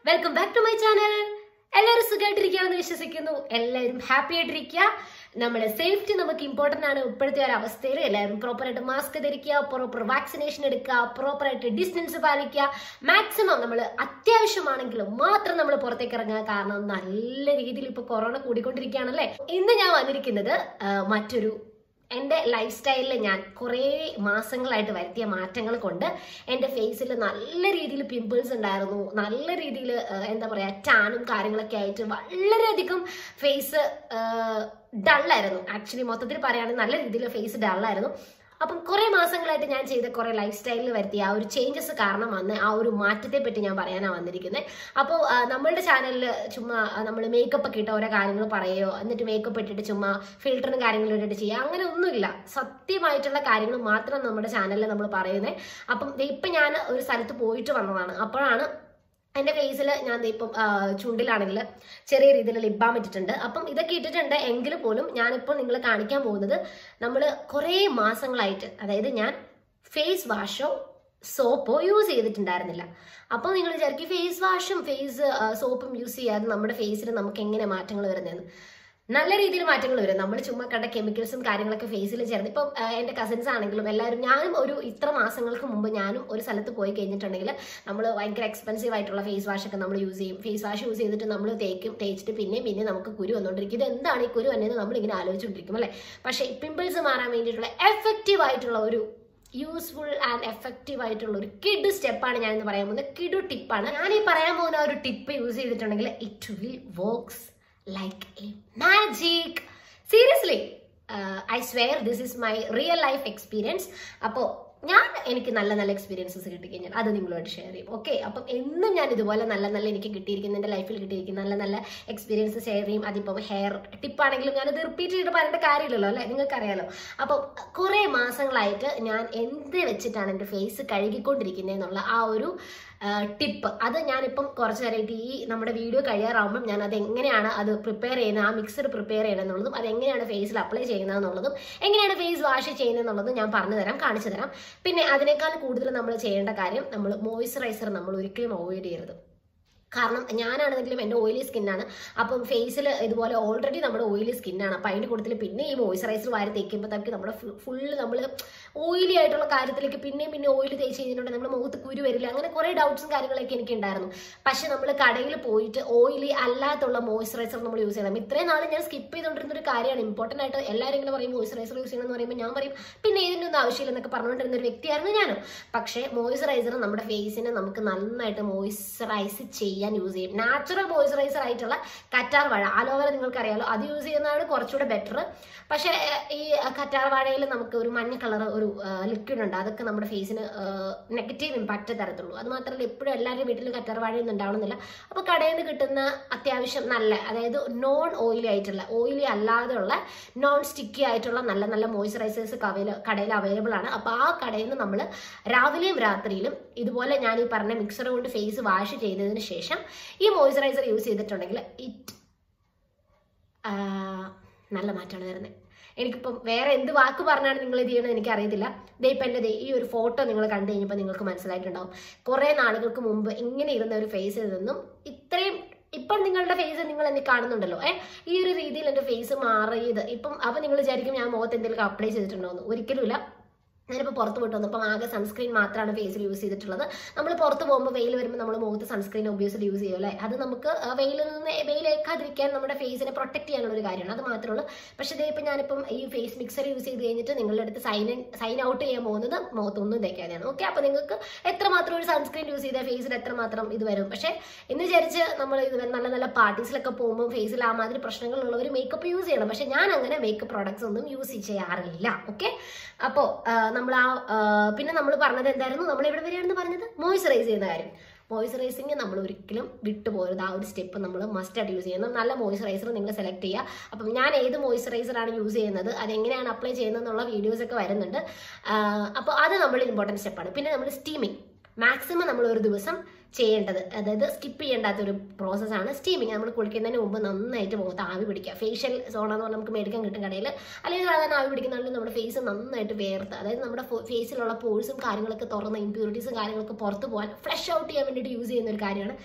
welcome back to my channel എല്ലാവരും സുഖമായിട്ടിരിക്കുകയാണെന്ന് വിശ്വസിക്കുന്നു എല്ലാവരും ഹാപ്പി ആയിട്ടിരിക്കുക നമ്മുടെ സേഫ്റ്റി നമുക്ക് ഇമ്പോർട്ടന്റ് ആണ് ഇപ്പോഴത്തെ ഒരു അവസ്ഥയിൽ എല്ലാവരും പ്രോപ്പറായിട്ട് മാസ്ക് ധരിക്കുക പ്രോപ്പർ വാക്സിനേഷൻ എടുക്കുക പ്രോപ്പറായിട്ട് ഡിസ്റ്റൻസ് പാലിക്കുക മാക്സിമം നമ്മൾ അത്യാവശ്യമാണെങ്കിൽ മാത്രം നമ്മൾ പുറത്തേക്ക് ഇറങ്ങുക കാരണം നല്ല രീതിയിൽ ഇപ്പൊ കൊറോണ കൂടിക്കൊണ്ടിരിക്കുകയാണല്ലേ ഇന്ന് ഞാൻ വന്നിരിക്കുന്നത് ആ, മറ്റൊരു എൻ്റെ ലൈഫ് സ്റ്റൈലിൽ ഞാൻ കുറേ മാസങ്ങളായിട്ട് വരുത്തിയ മാറ്റങ്ങൾ കൊണ്ട് എൻ്റെ ഫേസിൽ നല്ല രീതിയിൽ പിമ്പിൾസ് ഉണ്ടായിരുന്നു നല്ല രീതിയിൽ എന്താ പറയുക ടാനും കാര്യങ്ങളൊക്കെ ആയിട്ട് വളരെയധികം ഫേസ് ഡള്ളായിരുന്നു ആക്ച്വലി മൊത്തത്തിൽ പറയുകയാണെങ്കിൽ നല്ല രീതിയിൽ ഫേസ് ഡള്ളായിരുന്നു അപ്പം കുറേ മാസങ്ങളായിട്ട് ഞാൻ ചെയ്ത കുറേ ലൈഫ് സ്റ്റൈലിൽ വരുത്തിയ ആ ഒരു ചേഞ്ചസ് കാരണം വന്ന് ആ ഒരു മാറ്റത്തെ പറ്റി ഞാൻ പറയാനാണ് വന്നിരിക്കുന്നത് അപ്പോൾ നമ്മളുടെ ചാനലിൽ ചുമ്മാ നമ്മൾ മേക്കപ്പ് ഒക്കെ ഇട്ട ഓരോ കാര്യങ്ങൾ പറയുകയോ എന്നിട്ട് മേക്കപ്പ് ഇട്ടിട്ട് ചുമ്മാ ഫിൽറ്ററും കാര്യങ്ങളും ഇട്ടിട്ട് ചെയ്യുക അങ്ങനെ ഒന്നുമില്ല സത്യമായിട്ടുള്ള കാര്യങ്ങൾ മാത്രം നമ്മുടെ ചാനലിൽ നമ്മൾ പറയുന്നത് അപ്പം ദേ ഇപ്പം ഞാൻ ഒരു സ്ഥലത്ത് പോയിട്ട് വന്നതാണ് അപ്പോഴാണ് എൻ്റെ ഫേസിൽ ഞാൻ ദേ ഇപ്പം ആ, ചുണ്ടിലാണെങ്കിൽ ചെറിയ രീതിയിൽ ലിപ് ബാം ഇട്ടിട്ടുണ്ട് അപ്പം ഇതൊക്കെ ഇട്ടിട്ടുണ്ട് എങ്കിൽ പോലും ഞാനിപ്പോൾ നിങ്ങളെ കാണിക്കാൻ പോകുന്നത് നമ്മൾ കുറേ മാസങ്ങളായിട്ട് അതായത് ഞാൻ ഫേസ് വാഷോ സോപ്പോ യൂസ് ചെയ്തിട്ടുണ്ടായിരുന്നില്ല അപ്പോൾ നിങ്ങൾ വിചാരിക്കും ഫേസ് വാഷും ഫേസ് സോപ്പും യൂസ് ചെയ്യാതെ നമ്മുടെ ഫേസിൽ നമുക്ക് എങ്ങനെ മാറ്റങ്ങൾ വരുന്നതെന്ന് നല്ല രീതിയിൽ മാറ്റങ്ങൾ വരും നമ്മൾ ചുമ്മാ കണ്ട കെമിക്കൽസും കാര്യങ്ങളൊക്കെ ഫേസിൽ ചേർന്ന് ഇപ്പം ആ, എൻ്റെ കസിൻസ് ആണെങ്കിലും എല്ലാവരും ഞാനും ഒരു ഇത്ര മാസങ്ങൾക്ക് മുമ്പ് ഞാനും ഒരു സ്ഥലത്ത് പോയി കഴിഞ്ഞിട്ടുണ്ടെങ്കിൽ നമ്മൾ ഭയങ്കര എക്സ്പെൻസീവ് ആയിട്ടുള്ള ഫേസ് വാഷ് ഒക്കെ നമ്മൾ യൂസ് ചെയ്യും ഫേസ് വാഷ് യൂസ് ചെയ്തിട്ട് നമ്മൾ തേക്കും തേച്ചിട്ട് പിന്നെ പിന്നെ നമുക്ക് കുരു വന്നുകൊണ്ടിരിക്കും ഇത് എന്താണ് ഈ കുരു വന്നത് നമ്മൾ ഇങ്ങനെ ആലോചിച്ചുകൊണ്ടിരിക്കും അല്ലേ പക്ഷേ പിമ്പിൾസ് മാറാൻ വേണ്ടിയിട്ടുള്ള എഫക്റ്റീവ് ആയിട്ടുള്ള ഒരു യൂസ്ഫുൾ ആൻഡ് എഫക്റ്റീവ് ആയിട്ടുള്ള ഒരു കിഡ് സ്റ്റെപ്പാണ് ഞാൻ ഇന്ന് പറയാൻ പോകുന്നത് കിഡു ടിപ്പാണ് ഞാൻ ഈ പറയാൻ പോകുന്ന ആ ഒരു ടിപ്പ് യൂസ് ചെയ്തിട്ടുണ്ടെങ്കിൽ it will works like a magic seriously I swear this is my real life experience അപ്പോൾ ഞാൻ എനിക്ക് നല്ല നല്ല എക്സ്പീരിയൻസസ് കിട്ടിക്കഴിഞ്ഞാൽ അത് നിങ്ങളോട് ഷെയർ ചെയ്യും ഓക്കെ അപ്പം എന്നും ഞാൻ ഇതുപോലെ നല്ല നല്ല എനിക്ക് കിട്ടിയിരിക്കുന്ന എൻ്റെ ലൈഫിൽ കിട്ടിയിരിക്കുന്ന നല്ല നല്ല എക്സ്പീരിയൻസ് ഷെയർ ചെയ്യും അതിപ്പം ഹെയർ ടിപ്പാണെങ്കിലും ഞാനത് റിപ്പീറ്റ് ചെയ്ത് പറയേണ്ട കാര്യമില്ലല്ലോ അല്ലേ നിങ്ങൾക്കറിയാലോ അപ്പം കുറേ മാസങ്ങളായിട്ട് ഞാൻ എന്ത് വെച്ചിട്ടാണ് എൻ്റെ ഫേസ് കഴുകിക്കൊണ്ടിരിക്കുന്നതെന്നുള്ള ആ ഒരു ടിപ്പ് അത് ഞാനിപ്പം കുറച്ച് നേരമായിട്ട് ഈ നമ്മുടെ വീഡിയോ കഴിയാറാകുമ്പം ഞാൻ അത് എങ്ങനെയാണ് അത് പ്രിപ്പയർ ചെയ്യുന്നത് ആ മിക്സർ പ്രിപ്പയർ ചെയ്യണമെന്നുള്ളതും അത് എങ്ങനെയാണ് ഫേസിൽ അപ്ലൈ ചെയ്യുന്നതെന്നുള്ളതും എങ്ങനെയാണ് ഫേസ് വാഷ് ചെയ്യുന്നതെന്നുള്ളതും ഞാൻ പറഞ്ഞു തരാം കാണിച്ചു തരാം പിന്നെ അതിനേക്കാൾ കൂടുതൽ നമ്മൾ ചെയ്യേണ്ട കാര്യം നമ്മൾ മോയ്സ്ചറൈസർ നമ്മൾ ഒരിക്കലും അവോയ്ഡ് ചെയ്യരുത് കാരണം ഞാനാണെങ്കിലും എൻ്റെ ഓയിലി സ്കിന്നാണ് അപ്പം ഫേസിൽ ഇതുപോലെ ഓൾറെഡി നമ്മുടെ ഓയിലി സ്കിന്നാണ് അപ്പം അതിൻ്റെ കൂട്ടത്തിൽ പിന്നെ ഈ മോയ്സ്ചറൈസർ വാരി തേക്കുമ്പോഴത്തേക്ക് നമ്മുടെ ഫുള്ള് നമ്മൾ ഓയിലി ആയിട്ടുള്ള കാര്യത്തിലേക്ക് പിന്നെയും പിന്നെ ഓയിൽ തേച്ച് കഴിഞ്ഞിട്ടുണ്ടെങ്കിൽ നമ്മുടെ മുഖത്ത് കുരു വരില്ല അങ്ങനെ കുറേ ഡൗട്ട്സും കാര്യങ്ങളൊക്കെ എനിക്ക് ഉണ്ടായിരുന്നു പക്ഷെ നമ്മൾ കടയിൽ പോയിട്ട് ഓയിലി അല്ലാത്തുള്ള മോയ്സ്ചറൈസർ നമ്മൾ യൂസ് ചെയ്യണം ഇത്രയും നാൾ ഞാൻ സ്കിപ്പ് ചെയ്തുകൊണ്ടിരുന്ന ഒരു കാര്യമാണ് ഇമ്പോർട്ടൻ്റ് ആയിട്ട് എല്ലാവരും ഇങ്ങനെ പറയും മോയ്സ്ചറൈസർ യൂസ് ചെയ്യണം എന്ന് പറയുമ്പോൾ ഞാൻ പറയും പിന്നെ ഇതിൻ്റെ ഒന്നും ആവശ്യമില്ല എന്നൊക്കെ പറഞ്ഞുകൊണ്ടിരുന്ന ഒരു വ്യക്തിയായിരുന്നു ഞാനും പക്ഷേ മോയ്സ്ചറൈസർ നമ്മുടെ ഫേസിനെ നമുക്ക് നന്നായിട്ട് മോയ്സ്ചറൈസ് ചെയ്യാൻ യൂസ് ചെയ്യും നാച്ചുറൽ മോയ്സ്ചറൈസർ ആയിട്ടുള്ള കറ്റാർ വാഴ അലോവേര നിങ്ങൾക്കറിയാലോ അത് യൂസ് ചെയ്യുന്നതാണ് കുറച്ചുകൂടെ ബെറ്റർ പക്ഷേ ഏഹ്, ഈ കറ്റാർ വാഴയിൽ നമുക്ക് ഒരു മഞ്ഞ കളർ ഒരു ലിക്വിഡ് ഉണ്ട് അതൊക്കെ നമ്മുടെ ഫേസിന് നെഗറ്റീവ് ഇമ്പാക്റ്റ് തരത്തുള്ളൂ അത് മാത്രമല്ല എപ്പോഴും എല്ലാവരുടെയും വീട്ടിൽ കറ്റാർ വാഴയൊന്നും ഉണ്ടാവണമെന്നില്ല അപ്പോൾ കടയിൽ നിന്ന് കിട്ടുന്ന അത്യാവശ്യം നല്ല അതായത് നോൺ ഓയിലി ആയിട്ടുള്ള ഓയിലി അല്ലാതെയുള്ള നോൺ സ്റ്റിക്കി ആയിട്ടുള്ള നല്ല നല്ല മോയ്സ്ചറൈസേഴ്സ് കവയിൽ കടയിൽ അവൈലബിൾ ആണ് അപ്പോൾ ആ കടയിൽ നിന്ന് നമ്മൾ രാവിലെയും രാത്രിയിലും ഇതുപോലെ ഞാൻ ഈ പറഞ്ഞ മിക്സർ കൊണ്ട് ഫേസ് വാഷ് ചെയ്തതിന് ശേഷം ഈ മോയ്സ്ചറൈസർ യൂസ് ചെയ്തിട്ടുണ്ടെങ്കിൽ ഇറ്റ് നല്ല മാറ്റമാണ് വരുന്നത് എനിക്കിപ്പം വേറെ എന്ത് വാക്ക് പറഞ്ഞാണ് നിങ്ങൾ ഇത് ചെയ്യണമെന്ന് എനിക്ക് അറിയത്തില്ല ദേ ഇപ്പം എൻ്റെ ദേ ഈ ഒരു ഫോട്ടോ നിങ്ങൾ കണ്ടു കഴിഞ്ഞപ്പോൾ നിങ്ങൾക്ക് മനസ്സിലായിട്ടുണ്ടാവും കുറേ നാളുകൾക്ക് മുമ്പ് ഇങ്ങനെ ഇരുന്ന ഒരു ഫേസിൽ നിന്നും ഇത്രയും ഇപ്പം നിങ്ങളുടെ ഫേസ് നിങ്ങൾ എന്നെ കാണുന്നുണ്ടല്ലോ ഏ ഈ ഒരു രീതിയിൽ എൻ്റെ ഫേസ് മാറിയത് ഇപ്പം അപ്പം നിങ്ങൾ വിചാരിക്കും ഞാൻ മുഖത്ത് എന്തെങ്കിലും അപ്ലൈ ചെയ്തിട്ടുണ്ടോ എന്ന് ഒരിക്കലുമില്ല ഞാനിപ്പോൾ പുറത്ത് പോയിട്ട് വന്നപ്പോൾ ആകെ സൺസ്ക്രീൻ മാത്രമാണ് ഫേസിൽ യൂസ് ചെയ്തിട്ടുള്ളത് നമ്മൾ പുറത്ത് പോകുമ്പോൾ വെയിൽ വരുമ്പോൾ നമ്മൾ മുഖത്ത് സൺസ്ക്രീൻ ഒബ്വിയസ്ലി യൂസ് ചെയ്യും അല്ലേ അത് നമുക്ക് ആ വെയിലിൽ നിന്ന് വെയിലേക്കാതിരിക്കാൻ നമ്മുടെ ഫേസിനെ പ്രൊട്ടക്ട് ചെയ്യാനുള്ള ഒരു കാര്യമാണ് അത് മാത്രമേ ഉള്ളൂ പക്ഷേ ഇതേ ഇപ്പം ഞാനിപ്പം ഈ ഫേസ് മിക്സർ യൂസ് ചെയ്ത് കഴിഞ്ഞിട്ട് നിങ്ങളുടെ അടുത്ത് സൈൻ സൈൻ ഔട്ട് ചെയ്യാൻ പോകുന്നത് മുഖത്തൊന്നും തേക്കാതെയാണ് ഓക്കെ അപ്പോൾ നിങ്ങൾക്ക് എത്രമാത്രം ഒരു സൺസ്ക്രീൻ യൂസ് ചെയ്താൽ ഫേസിൽ എത്രമാത്രം ഇത് വരും പക്ഷേ എന്ന് വിചാരിച്ച് നമ്മൾ ഇത് നല്ല നല്ല പാർട്ടീസിലൊക്കെ പോകുമ്പോൾ ഫേസിൽ ആ മാതിരി പ്രശ്നങ്ങളുള്ളവർ മേക്കപ്പ് യൂസ് ചെയ്യണം പക്ഷേ ഞാൻ അങ്ങനെ മേക്കപ്പ് പ്രോഡക്ട്സ് ഒന്നും യൂസ് ചെയ്യാറില്ല ഓക്കെ അപ്പോൾ നമ്മൾ ആ ആ, പിന്നെ നമ്മൾ പറഞ്ഞത് എന്തായിരുന്നു നമ്മൾ എവിടെ വരെയാണെന്ന് പറഞ്ഞത് മോയ്സ്ചറൈസ് ചെയ്യുന്ന കാര്യം മോയ്സ്ചറൈസിങ് നമ്മൾ ഒരിക്കലും വിട്ടു പോകരുത് ആ ഒരു സ്റ്റെപ്പ് നമ്മൾ മസ്റ്റ് ആയിട്ട് യൂസ് ചെയ്യണം നല്ല മോയ്സ്ചറൈസർ നിങ്ങൾ സെലക്ട് ചെയ്യുക അപ്പം ഞാൻ ഏത് മോയ്സ്ചറൈസർ ആണ് യൂസ് ചെയ്യുന്നത് അതെങ്ങനെയാണ് അപ്ലൈ ചെയ്യുന്നത് എന്നുള്ള വീഡിയോസ് ഒക്കെ വരുന്നുണ്ട് അപ്പോൾ അത് നമ്മൾ ഇമ്പോർട്ടൻറ്റ് സ്റ്റെപ്പാണ് പിന്നെ നമ്മൾ സ്റ്റീമിങ് മാക്സിമം നമ്മൾ ഒരു ദിവസം ചെയ്യേണ്ടത് അതായത് സ്കിപ്പ് ചെയ്യേണ്ടാത്ത ഒരു പ്രോസസ്സാണ് സ്റ്റീമിങ് നമ്മൾ കുളിക്കുന്നതിന് മുമ്പ് നന്നായിട്ട് മുഖത്ത് ആവി പിടിക്കുക ഫേഷ്യൽ സോൺ എന്ന് പറഞ്ഞാൽ നമുക്ക് മേടിക്കാൻ കിട്ടും കടയിൽ അല്ലെങ്കിൽ സാധാരണ ആവി പിടിക്കുന്നുണ്ടെങ്കിൽ നമ്മുടെ ഫേസ് നന്നായിട്ട് വേർത്ത് അതായത് നമ്മുടെ ഫേസിലുള്ള പോഴ്സും കാര്യങ്ങളൊക്കെ തുറന്ന ഇമ്പ്യൂരിറ്റീസും കാര്യങ്ങളൊക്കെ പുറത്ത് പോകാൻ ഫ്ലഷ് ഔട്ട് ചെയ്യാൻ വേണ്ടിയിട്ട് യൂസ് ചെയ്യുന്ന ഒരു കാര്യമാണ്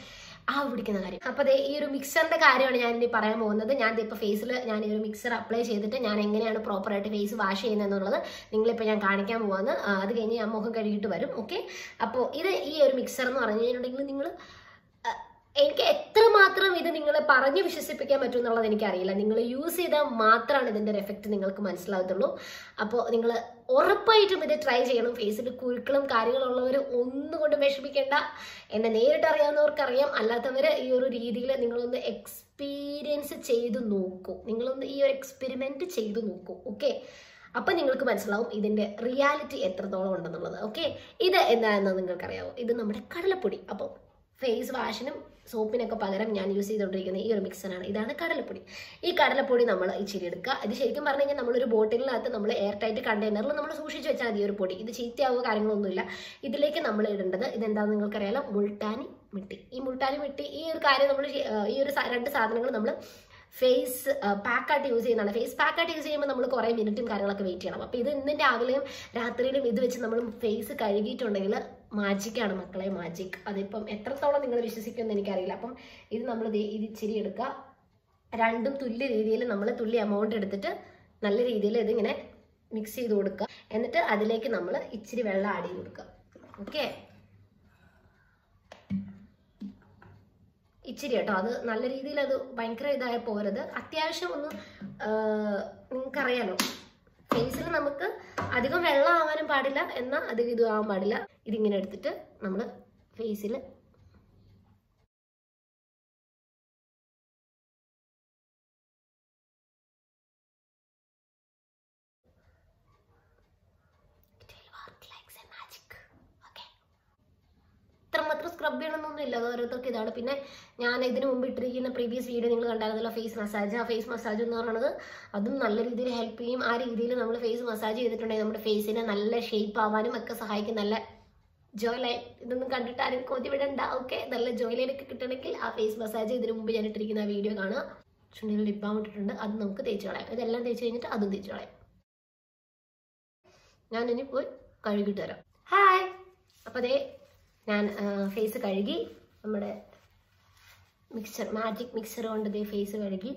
ആ പിടിക്കുന്ന കാര്യം അപ്പൊ ദേ ഈ ഒരു മിക്സറിന്റെ കാര്യമാണ് ഞാൻ ഇനി പറയാൻ പോകുന്നത് ഞാൻ ഇപ്പൊ ഫേസിൽ ഞാൻ ഈ ഒരു മിക്സർ അപ്ലൈ ചെയ്തിട്ട് ഞാൻ എങ്ങനെയാണ് പ്രോപ്പർ ആയിട്ട് ഫേസ് വാഷ് ചെയ്യുന്നത് എന്നുള്ളത് നിങ്ങളിപ്പോൾ ഞാൻ കാണിക്കാൻ പോവാന്ന് ആ, അത് കഴിഞ്ഞ് ഞാൻ മുഖം കഴുകിയിട്ട് വരും ഓക്കെ അപ്പോൾ ഇത് ഈ ഒരു മിക്സർ എന്ന് പറഞ്ഞു കഴിഞ്ഞിട്ടുണ്ടെങ്കിൽ നിങ്ങൾ എനിക്ക് എത്രമാത്രം ഇത് നിങ്ങൾ പറഞ്ഞ് വിശ്വസിപ്പിക്കാൻ പറ്റും എന്നുള്ളത് എനിക്കറിയില്ല നിങ്ങൾ യൂസ് ചെയ്താൽ മാത്രമാണ് ഇതിൻ്റെ ഒരു എഫക്റ്റ് നിങ്ങൾക്ക് മനസ്സിലാകത്തുള്ളൂ അപ്പോൾ നിങ്ങൾ ഉറപ്പായിട്ടും ഇത് ട്രൈ ചെയ്യണം ഫേസിൽ കുരുക്കളും കാര്യങ്ങളുള്ളവർ ഒന്നുകൊണ്ട് വിഷമിക്കേണ്ട എന്നെ നേരിട്ട് അറിയാവുന്നവർക്കറിയാം അല്ലാത്തവർ ഈ ഒരു രീതിയിൽ നിങ്ങളൊന്ന് എക്സ്പീരിയൻസ് ചെയ്ത് നോക്കൂ നിങ്ങളൊന്ന് ഈ ഒരു എക്സ്പെരിമെൻറ്റ് ചെയ്ത് നോക്കൂ ഓക്കെ അപ്പം നിങ്ങൾക്ക് മനസ്സിലാവും ഇതിൻ്റെ റിയാലിറ്റി എത്രത്തോളം ഉണ്ടെന്നുള്ളത് ഓക്കെ ഇത് എന്താണെന്ന് നിങ്ങൾക്കറിയാവോ ഇത് നമ്മുടെ കടലപ്പൊടി അപ്പം ഫേസ് വാഷിനും സോപ്പിനൊക്കെ പകരം ഞാൻ യൂസ് ചെയ്തുകൊണ്ടിരിക്കുന്ന ഈ ഒരു മിക്സറാണ് ഇതാണ് കടലപ്പൊടി ഈ കടലപ്പൊടി നമ്മൾ ഇച്ചിരി എടുക്കുക ഇത് ശരിക്കും പറഞ്ഞു കഴിഞ്ഞാൽ നമ്മളൊരു ബോട്ടിലിനകത്ത് നമ്മൾ എയർ ടൈറ്റ് കണ്ടെയ്നറിൽ നമ്മൾ സൂക്ഷിച്ച് വെച്ചാൽ മതി ഈ ഒരു പൊടി ഇത് ചീത്തയാവുക കാര്യങ്ങളൊന്നുമില്ല ഇതിലേക്ക് നമ്മൾ ഇടേണ്ടത് ഇതെന്താണെന്ന് നിങ്ങൾക്കറിയാലോ മുൾട്ടാനി മിട്ടി ഈ മുൾട്ടാനി മിട്ടി ഈ ഒരു കാര്യം നമ്മൾ ഈ ഒരു സ- രണ്ട് സാധനങ്ങൾ നമ്മൾ ഫേസ് പാക്കായിട്ട് യൂസ് ചെയ്യുന്നതാണ് ഫേസ് പാക്കായിട്ട് യൂസ് ചെയ്യുമ്പോൾ നമ്മൾ കുറേ മിനിറ്റും കാര്യങ്ങളൊക്കെ വെയിറ്റ് ചെയ്യണം അപ്പോൾ ഇത് ഇന്നും രാവിലെയും രാത്രിയിലും ഇത് വെച്ച് നമ്മൾ ഫേസ് കഴുകിയിട്ടുണ്ടെങ്കിൽ മാജിക്കാണ് മക്കളെ മാജിക് അതിപ്പം എത്രത്തോളം നിങ്ങൾ വിശ്വസിക്കുമെന്ന് എനിക്കറിയില്ല അപ്പം ഇത് നമ്മൾ ദേ ഇത് ഇച്ചിരി എടുക്കുക രണ്ടും തുല്യ രീതിയിൽ നമ്മൾ തുല്യ എമൗണ്ട് എടുത്തിട്ട് നല്ല രീതിയിൽ ഇതിങ്ങനെ മിക്സ് ചെയ്ത് കൊടുക്കുക എന്നിട്ട് അതിലേക്ക് നമ്മൾ ഇച്ചിരി വെള്ളം ആഡ് ചെയ്ത് കൊടുക്കുക ഓക്കെ ഇച്ചിരി കേട്ടോ അത് നല്ല രീതിയിൽ അത് ഭയങ്കര ഇതായ പോരുത് അത്യാവശ്യം ഒന്ന് നിങ്ങൾക്കറിയാലോ ഫേസിൽ നമുക്ക് അധികം വെള്ളം ആവാനും പാടില്ല എന്നാൽ അധികം ഇതും ആവാൻ പാടില്ല ഇതിങ്ങനെ എടുത്തിട്ട് നമ്മൾ ഫേസിൽ ഇത്രമാത്രം സ്ക്രബ് ചെയ്യണമെന്നൊന്നും ഇല്ല അത് ഓരോരുത്തർക്ക് ഇതാണ് പിന്നെ ഞാൻ ഇതിനു മുമ്പ് ഇട്ടിരിക്കുന്ന പ്രീവിയസ് വീഡിയോ നിങ്ങൾ കണ്ടായിരുന്നല്ലോ ഫേസ് മസാജ് ആ ഫേസ് മസാജ് എന്ന് പറയുന്നത് അതും നല്ല രീതിയിൽ ഹെൽപ്പ് ചെയ്യും ആ രീതിയിൽ നമ്മൾ ഫേസ് മസാജ് ചെയ്തിട്ടുണ്ടെങ്കിൽ നമ്മുടെ ഫേസിനെ നല്ല ഷേപ്പ് ആവാനും ഒക്കെ സഹായിക്കും നല്ല ജോയ് ലൈൻ ഇതൊന്നും കണ്ടിട്ട് ആരും കൊതി വിടണ്ട ഓക്കെ നല്ല ജോയ് ലൈൻ ഒക്കെ കിട്ടണമെങ്കിൽ ആ ഫേസ് മസാജ് ഇതിനു മുമ്പ് ഞാൻ ഇട്ടിരിക്കുന്ന ആ വീഡിയോ കാണുക ചുണ്ടിൽ ലിപ്പാൻ ഇട്ടിട്ടുണ്ട് അത് നമുക്ക് തേച്ച് കളയാം ഇതെല്ലാം തേച്ച് കഴിഞ്ഞിട്ട് അതും തേച്ച് കളയാം ഞാൻ ഇനി പോയി കഴുകിയിട്ട് വരാം ഹായ് അപ്പോൾ അതേ ഞാൻ ഫേസ് കഴുകി നമ്മുടെ മിക്സർ മാജിക് മിക്സർ കൊണ്ട് ഇതേ ഫേസ് കഴുകി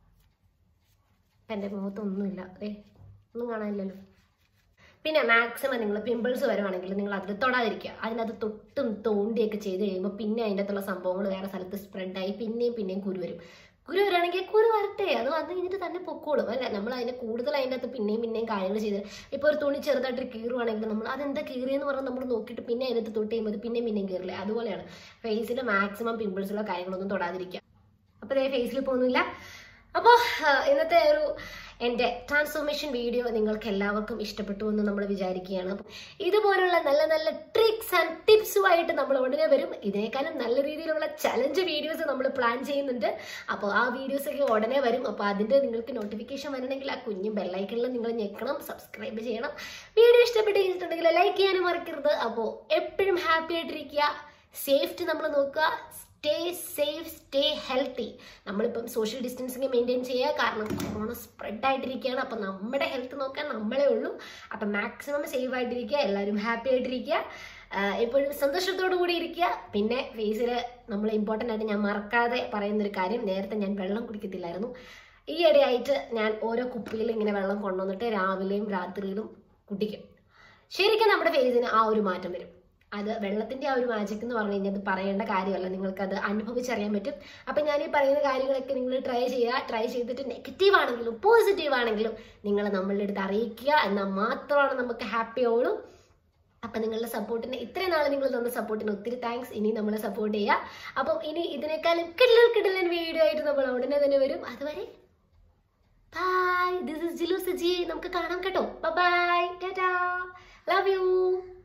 എൻ്റെ മുഖത്തൊന്നുമില്ല ഏ ഒന്നും കാണാനില്ലല്ലോ പിന്നെ മാക്സിമം നിങ്ങൾ പിമ്പിൾസ് വരുവാണെങ്കിൽ നിങ്ങൾ അതിൽ തൊടാതിരിക്കുക അതിനകത്ത് തൊട്ടും തോണ്ടിയൊക്കെ ചെയ്ത് കഴിയുമ്പോൾ പിന്നെ അതിൻ്റെ അകത്തുള്ള സംഭവങ്ങൾ വേറെ സ്ഥലത്ത് സ്പ്രെഡായി പിന്നെയും പിന്നെയും കുരു വരും കുരു വരികയാണെങ്കിൽ കുരു വരട്ടെ അത് വന്നു കഴിഞ്ഞിട്ട് തന്നെ പൊക്കോളും അല്ല നമ്മൾ അതിനെ കൂടുതൽ അതിൻ്റെ അകത്ത് പിന്നെയും പിന്നെയും കാര്യങ്ങൾ ചെയ്ത് ഇപ്പോൾ ഒരു തുണി ചെറുതായിട്ട് കീറുവാണെങ്കിൽ നമ്മൾ അതെന്താ കീറിയെന്ന് പറഞ്ഞ് നമ്മൾ നോക്കിയിട്ട് പിന്നെ അതിനകത്ത് തൊട്ട് കഴിയുമ്പോൾ അത് പിന്നെയും പിന്നെയും കീറില്ലേ അതുപോലെയാണ് ഫേസിൽ മാക്സിമം പിമ്പിൾസിലോ കാര്യങ്ങളൊന്നും തൊടാതിരിക്കുക അപ്പോൾ ഇതേ ഫേസിൽ പോകുന്നില്ല അപ്പോൾ ഇന്നത്തെ ഒരു എൻ്റെ ട്രാൻസ്ഫോർമേഷൻ വീഡിയോ നിങ്ങൾക്ക് എല്ലാവർക്കും ഇഷ്ടപ്പെട്ടു എന്ന് നമ്മൾ വിചാരിക്കുകയാണ് അപ്പം ഇതുപോലുള്ള നല്ല നല്ല ട്രിക്സ് ആൻഡ് ടിപ്സുമായിട്ട് നമ്മൾ ഉടനെ വരും ഇതിനേക്കാളും നല്ല രീതിയിലുള്ള ചലഞ്ച് വീഡിയോസ് നമ്മൾ പ്ലാൻ ചെയ്യുന്നുണ്ട് അപ്പോൾ ആ വീഡിയോസ് ഒക്കെ ഉടനെ വരും അപ്പോൾ അതിൻ്റെ നിങ്ങൾക്ക് നോട്ടിഫിക്കേഷൻ വരണമെങ്കിൽ ആ കുഞ്ഞു ബെല്ലൈക്കണിൽ നിങ്ങൾ ഞെക്കണം സബ്സ്ക്രൈബ് ചെയ്യണം വീഡിയോ ഇഷ്ടപ്പെട്ട് കഴിഞ്ഞിട്ടുണ്ടെങ്കിൽ ലൈക്ക് ചെയ്യാനും മറക്കരുത് അപ്പോൾ എപ്പോഴും ഹാപ്പി ആയിട്ടിരിക്കുക സേഫ്റ്റി നമ്മൾ നോക്കുക സ്റ്റേ സേഫ് സ്റ്റേ ഹെൽത്തി നമ്മളിപ്പം സോഷ്യൽ ഡിസ്റ്റൻസിങ് മെയിൻറ്റെയിൻ ചെയ്യുക കാരണം കൊറോണ സ്പ്രെഡ് ആയിട്ടിരിക്കുകയാണ് അപ്പം നമ്മുടെ ഹെൽത്ത് നോക്കാൻ നമ്മളേ ഉള്ളൂ അപ്പം മാക്സിമം സേഫ് ആയിട്ടിരിക്കുക എല്ലാവരും ഹാപ്പി ആയിട്ടിരിക്കുക ആഹ് എപ്പോഴും സന്തോഷത്തോടു കൂടി ഇരിക്കുക പിന്നെ ഫേസിൽ നമ്മൾ ഇമ്പോർട്ടൻ്റ് ആയിട്ട് ഞാൻ മറക്കാതെ പറയുന്നൊരു കാര്യം നേരത്തെ ഞാൻ വെള്ളം കുടിക്കത്തില്ലായിരുന്നു ഈ ഇടയായിട്ട് ഞാൻ ഓരോ കുപ്പിയിൽ ഇങ്ങനെ വെള്ളം കൊണ്ടുവന്നിട്ട് രാവിലെയും രാത്രിയിലും കുടിക്കും ശരിക്കും നമ്മുടെ ഫേസിന് ആ ഒരു മാറ്റം വരും അത് വെള്ളത്തിന്റെ ആ ഒരു മാജിക് എന്ന് പറഞ്ഞു കഴിഞ്ഞാൽ അത് പറയേണ്ട കാര്യമല്ല നിങ്ങൾക്ക് അത് അനുഭവിച്ചറിയാൻ പറ്റും അപ്പൊ ഞാൻ ഈ പറയുന്ന കാര്യങ്ങളൊക്കെ നിങ്ങൾ ട്രൈ ചെയ്യുക ട്രൈ ചെയ്തിട്ട് നെഗറ്റീവ് ആണെങ്കിലും പോസിറ്റീവ് ആണെങ്കിലും നിങ്ങൾ നമ്മളുടെ അടുത്ത് അറിയിക്കുക എന്നാൽ മാത്രമാണ് നമുക്ക് ഹാപ്പി ആവുള്ളൂ അപ്പൊ നിങ്ങളുടെ സപ്പോർട്ടിന് ഇത്രയും നാൾ നിങ്ങൾ തന്ന സപ്പോർട്ടിന് ഒത്തിരി താങ്ക്സ് ഇനി നമ്മളെ സപ്പോർട്ട് ചെയ്യുക അപ്പം ഇനി ഇതിനേക്കാളും കിടലൻ കിടലൻ വീഡിയോ ആയിട്ട് നമ്മൾ ഉടനെ തന്നെ വരും അതുവരെ bye this is Jilu Saji നമുക്ക് കാണാം കേട്ടോ ബൈ ടാറ്റാ ലവ് യു